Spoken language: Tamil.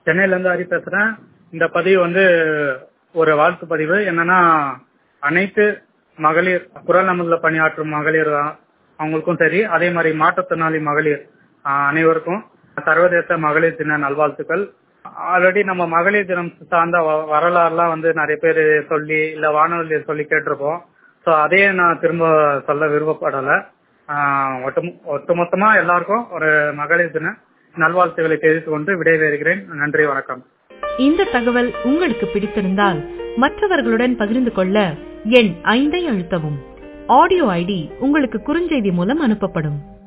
சென்னையில இருந்து ஹரி பேசுறேன் இந்த பதிவு வந்து ஒரு வாழ்த்து பதிவு என்னன்னா அனைத்து மகளிர் குரல் நமதுல பணியாற்றும் மகளிர் அவங்களுக்கும் சரி அதே மாதிரி மாற்றுத்திறனாளி மகளிர் ஆஹ், அனைவருக்கும் சர்வதேச மகளிர் தின நல்வாழ்த்துக்கள் ஆல்ரெடி நம்ம மகளிர் தினம் சார்ந்த வ- வரலாறுலாம் வந்து நிறைய பேர் சொல்லி இல்ல வானொலியில் சொல்லி கேட்டிருப்போம் ஸோ அதையே நான் திரும்ப சொல்ல விருப்பப்படலை ஆஹ், ஒட்டு ஒட்டுமொத்தமா எல்லாருக்கும் ஒரு மகளிர் தின நல்வாழ்த்துக்களை தெரிவித்துக் கொண்டு விடைபெறுகிறேன் நன்றி வணக்கம் இந்த தகவல் உங்களுக்கு பிடித்திருந்தால் மற்றவர்களுடன் பகிர்ந்து கொள்ள எண் ஐந்தை அழுத்தவும் ஆடியோ ஐடி உங்களுக்கு குறுஞ்செய்தி மூலம் அனுப்பப்படும்